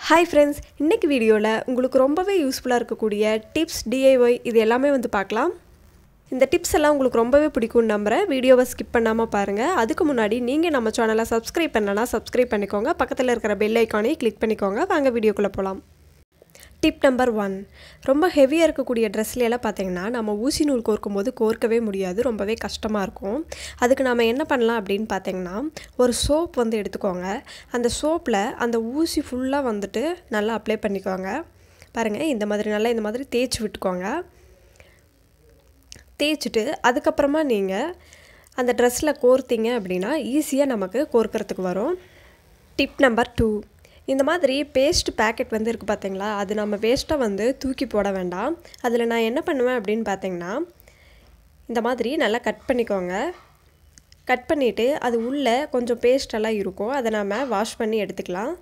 hi friends இன்றைக்கி வீடியோவில் உங்களுக்கு ரொம்பவே யூஸ்ஃபுல்லாக இருக்கக்கூடிய டிப்ஸ் டிஐஒய் இது எல்லாமே வந்து பார்க்கலாம் இந்த டிப்ஸ் எல்லாம் உங்களுக்கு ரொம்பவே பிடிக்கும்னு நம்புகிறேன் வீடியோவை ஸ்கிப் பண்ணாமல் பாருங்கள் அதுக்கு முன்னாடி நீங்கள் நம்ம சேனலை சப்ஸ்கிரைப் பண்ணலன்னா சப்ஸ்கிரைப் பண்ணிக்கோங்க பக்கத்தில் இருக்கிற பெல் ஐக்கானையும் கிளிக் பண்ணிக்கோங்க வாங்க வீடியோக்குள்ளே போகலாம் டிப் நம்பர் ஒன் ரொம்ப ஹெவியாக இருக்கக்கூடிய ட்ரெஸ்ல எல்லாம் பார்த்தீங்கன்னா நம்ம ஊசி நூல் கோர்க்கும் போது கோர்க்கவே முடியாது ரொம்பவே கஷ்டமாக இருக்கும் அதுக்கு நம்ம என்ன பண்ணலாம் அப்படின்னு பார்த்தீங்கன்னா ஒரு சோப் வந்து எடுத்துக்கோங்க அந்த சோப்பில் அந்த ஊசி ஃபுல்லாக வந்துட்டு நல்லா அப்ளை பண்ணிக்கோங்க பாருங்கள் இந்த மாதிரி நல்லா இந்த மாதிரி தேய்ச்சி விட்டுக்கோங்க தேய்ச்சிட்டு அதுக்கப்புறமா நீங்கள் அந்த ட்ரெஸ்ஸில் கோர்த்தீங்க அப்படின்னா ஈஸியாக நமக்கு கோர்க்கறதுக்கு வரும் டிப் நம்பர் டூ இந்த மாதிரி பேஸ்ட் பேக்கெட் வந்து இருக்குது பார்த்தீங்களா அது நம்ம வேஸ்ட்டாக வந்து தூக்கி போட வேண்டாம் அதில் நான் என்ன பண்ணுவேன் அப்படின்னு பார்த்தீங்கன்னா இந்த மாதிரி நல்லா கட் பண்ணிக்கோங்க கட் பண்ணிவிட்டு அது உள்ளே கொஞ்சம் பேஸ்டெல்லாம் இருக்கும் அதை நம்ம வாஷ் பண்ணி எடுத்துக்கலாம்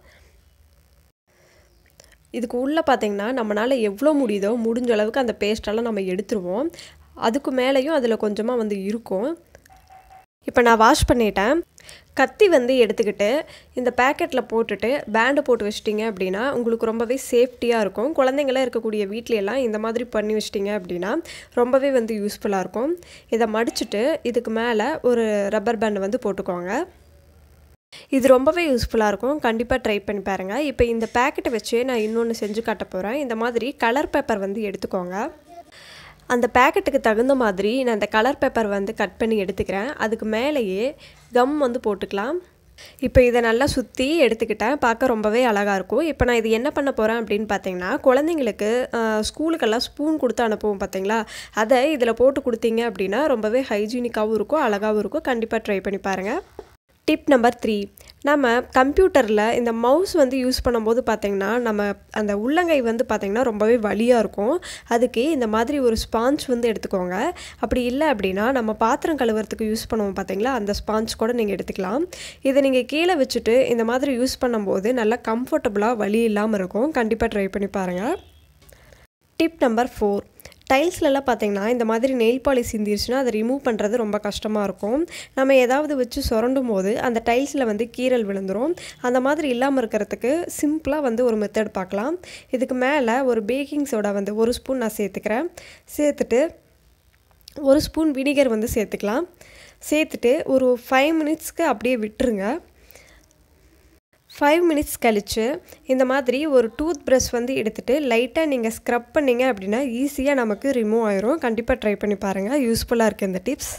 இதுக்கு உள்ளே பார்த்தீங்கன்னா நம்மளால் எவ்வளோ முடியுதோ முடிஞ்ச அளவுக்கு அந்த பேஸ்டெல்லாம் நம்ம எடுத்துருவோம் அதுக்கு மேலேயும் அதில் கொஞ்சமாக வந்து இருக்கும் இப்போ நான் வாஷ் பண்ணிட்டேன் கத்தி வந்து எடுத்துக்கிட்டு இந்த பேக்கெட்டில் போட்டுட்டு பேண்டு போட்டு வச்சிட்டிங்க அப்படின்னா உங்களுக்கு ரொம்பவே சேஃப்டியாக இருக்கும் குழந்தைங்களாம் இருக்கக்கூடிய வீட்லையெல்லாம் இந்த மாதிரி பண்ணி வச்சிட்டிங்க அப்படின்னா ரொம்பவே வந்து யூஸ்ஃபுல்லாக இருக்கும் இதை மடிச்சுட்டு இதுக்கு மேலே ஒரு ரப்பர் பேண்டு வந்து போட்டுக்கோங்க இது ரொம்பவே யூஸ்ஃபுல்லாக இருக்கும் கண்டிப்பாக ட்ரை பண்ணி பாருங்கள் இப்போ இந்த பேக்கெட்டை வச்சு நான் இன்னொன்று செஞ்சு காட்ட போகிறேன் இந்த மாதிரி கலர் பேப்பர் வந்து எடுத்துக்கோங்க அந்த பேக்கெட்டுக்கு தகுந்த மாதிரி நான் அந்த கலர் பேப்பர் வந்து கட் பண்ணி எடுத்துக்கிறேன் அதுக்கு மேலேயே கம் வந்து போட்டுக்கலாம் இப்போ இதை நல்லா சுற்றி எடுத்துக்கிட்டேன் பார்க்க ரொம்பவே அழகாக இருக்கும் இப்போ நான் இது என்ன பண்ண போகிறேன் அப்படின்னு பார்த்தீங்கன்னா குழந்தைங்களுக்கு ஸ்கூலுக்கெல்லாம் ஸ்பூன் கொடுத்து அனுப்புவோம் பார்த்தீங்களா அதை இதில் போட்டு கொடுத்தீங்க அப்படின்னா ரொம்பவே ஹைஜீனிக்காகவும் இருக்கும் அழகாகவும் இருக்கும் கண்டிப்பாக ட்ரை பண்ணி பாருங்கள் டிப் நம்பர் த்ரீ நம்ம கம்ப்யூட்டரில் இந்த மவுஸ் வந்து யூஸ் பண்ணும்போது பார்த்திங்கன்னா நம்ம அந்த உள்ளங்கை வந்து பார்த்திங்கன்னா ரொம்பவே வலியாக இருக்கும் அதுக்கு இந்த மாதிரி ஒரு ஸ்பாஞ்ச் வந்து எடுத்துக்கோங்க அப்படி இல்லை அப்படின்னா நம்ம பாத்திரம் கழுவுறதுக்கு யூஸ் பண்ணுவோம் பார்த்தீங்களா அந்த ஸ்பாஞ்ச் கூட நீங்கள் எடுத்துக்கலாம் இதை நீங்கள் கீழே வச்சுட்டு இந்த மாதிரி யூஸ் பண்ணும்போது நல்லா கம்ஃபர்டபுளாக வலி இல்லாமல் இருக்கும் கண்டிப்பாக ட்ரை பண்ணி பாருங்கள் டிப் நம்பர் ஃபோர் டைல்ஸ்லலாம் பார்த்தீங்கன்னா இந்த மாதிரி நெயில் பாலிஷ் சிந்திருச்சுன்னா அதை ரிமூவ் பண்ணுறது ரொம்ப கஷ்டமாக இருக்கும் நம்ம ஏதாவது வச்சு சுரண்டும் போது அந்த டைல்ஸில் வந்து கீரல் விழுந்துடும் அந்த மாதிரி இல்லாமல் இருக்கிறதுக்கு சிம்பிளாக வந்து ஒரு மெத்தட் பார்க்கலாம் இதுக்கு மேலே ஒரு பேக்கிங் சோடா வந்து ஒரு ஸ்பூன் நான் சேர்த்துக்கிறேன் சேர்த்துட்டு ஒரு ஸ்பூன் வினிகர் வந்து சேர்த்துக்கலாம் சேர்த்துட்டு ஒரு ஃபைவ் மினிட்ஸ்க்கு அப்படியே விட்டுருங்க ஃபைவ் மினிட்ஸ் கழித்து இந்த மாதிரி ஒரு டூத் ப்ரஷ் வந்து எடுத்துகிட்டு லைட்டாக நீங்கள் ஸ்க்ரப் பண்ணிங்க அப்படின்னா ஈஸியாக நமக்கு ரிமூவ் ஆயிரும் கண்டிப்பாக ட்ரை பண்ணி பாருங்கள் யூஸ்ஃபுல்லாக இருக்குது இந்த டிப்ஸ்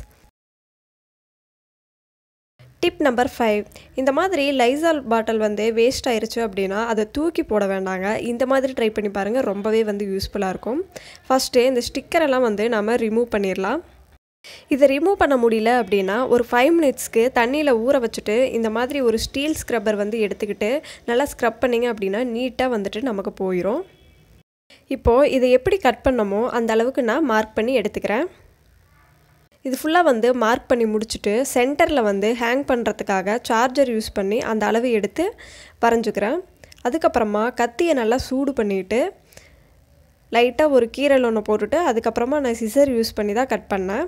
டிப் நம்பர் ஃபைவ் இந்த மாதிரி லைசால் பாட்டில் வந்து வேஸ்ட் ஆயிருச்சு அப்படின்னா அதை தூக்கி போட வேண்டாங்க இந்த மாதிரி ட்ரை பண்ணி பாருங்கள் ரொம்பவே வந்து யூஸ்ஃபுல்லாக இருக்கும் ஃபஸ்ட்டு இந்த ஸ்டிக்கரெல்லாம் வந்து நம்ம ரிமூவ் பண்ணிடலாம் இதை ரிமூவ் பண்ண முடியல அப்படின்னா ஒரு ஃபைவ் மினிட்ஸ்க்கு தண்ணியில் ஊற வச்சுட்டு இந்த மாதிரி ஒரு ஸ்டீல் ஸ்க்ரப்பர் வந்து எடுத்துக்கிட்டு நல்லா ஸ்க்ரப் பண்ணிங்க அப்படின்னா நீட்டாக வந்துட்டு நமக்கு போயிடும் இப்போது இதை எப்படி கட் பண்ணமோ அந்த அளவுக்கு நான் மார்க் பண்ணி எடுத்துக்கிறேன் இது ஃபுல்லாக வந்து மார்க் பண்ணி முடிச்சுட்டு சென்டரில் வந்து ஹேங் பண்ணுறதுக்காக சார்ஜர் யூஸ் பண்ணி அந்த அளவு எடுத்து வரைஞ்சிக்கிறேன் அதுக்கப்புறமா கத்தியை நல்லா சூடு பண்ணிவிட்டு லைட்டாக ஒரு கீரல் ஒன்று போட்டுட்டு அதுக்கப்புறமா நான் சிசர் யூஸ் பண்ணி தான் கட் பண்ணேன்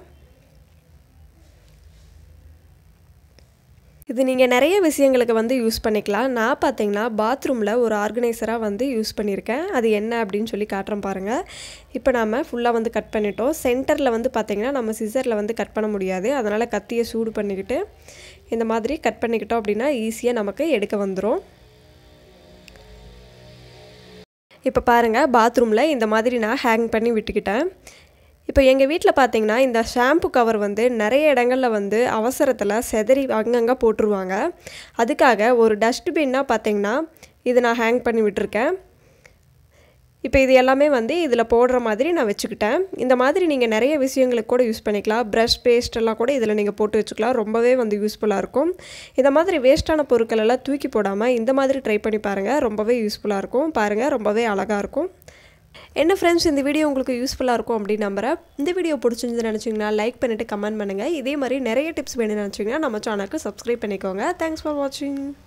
இது நீங்கள் நிறைய விஷயங்களுக்கு வந்து யூஸ் பண்ணிக்கலாம் நான் பார்த்தீங்கன்னா பாத்ரூமில் ஒரு ஆர்கனைசராக வந்து யூஸ் பண்ணியிருக்கேன் அது என்ன அப்படின்னு சொல்லி காட்டுறேன் பாருங்கள் இப்போ நாம் ஃபுல்லாக வந்து கட் பண்ணிட்டோம் சென்டரில் வந்து பார்த்திங்கன்னா நம்ம சிசரில் வந்து கட் பண்ண முடியாது அதனால் கத்தியை சூடு பண்ணிக்கிட்டு இந்த மாதிரி கட் பண்ணிக்கிட்டோம் அப்படின்னா ஈஸியாக நமக்கு எடுக்க வந்துடும் இப்போ பாருங்கள் பாத்ரூமில் இந்த மாதிரி நான் ஹேங் பண்ணி விட்டுக்கிட்டேன் இப்போ எங்கள் வீட்டில் பார்த்தீங்கன்னா இந்த ஷாம்பு கவர் வந்து நிறைய இடங்களில் வந்து அவசரத்தில் செதறி அங்கங்கே போட்டுருவாங்க அதுக்காக ஒரு டஸ்ட்பின்னாக பார்த்தீங்கன்னா இது நான் ஹேங் பண்ணி விட்டுருக்கேன் இப்போ இது எல்லாமே வந்து இதில் போடுற மாதிரி நான் வச்சுக்கிட்டேன் இந்த மாதிரி நீங்கள் நிறைய விஷயங்களுக்கு கூட யூஸ் பண்ணிக்கலாம் ப்ரஷ் பேஸ்ட் எல்லாம் கூட இதில் நீங்கள் போட்டு வச்சுக்கலாம் ரொம்பவே வந்து யூஸ்ஃபுல்லாக இருக்கும் இந்த மாதிரி வேஸ்ட்டான பொருட்கள் எல்லாம் தூக்கி போடாமல் இந்த மாதிரி ட்ரை பண்ணி பாருங்கள் ரொம்பவே யூஸ்ஃபுல்லாக இருக்கும் பாருங்கள் ரொம்பவே அழகாக இருக்கும் என்ன ஃப்ரெண்ட்ஸ் இந்த வீடியோ உங்களுக்கு யூஸ்ஃபுல்லாக இருக்கும் அப்படின்னு நம்புறேன் இந்த வீடியோ பிடிச்சிருந்து நினச்சிங்கன்னா லைக் பண்ணிவிட்டு கமெண்ட் பண்ணுங்கள் இதே மாதிரி நிறைய டிப்ஸ் வேணும்னு நினச்சிங்கன்னா நம்ம சேனலுக்கு சப்ஸ்கிரைப் பண்ணிக்கோங்க தேங்க்ஸ் ஃபார் வாட்சிங்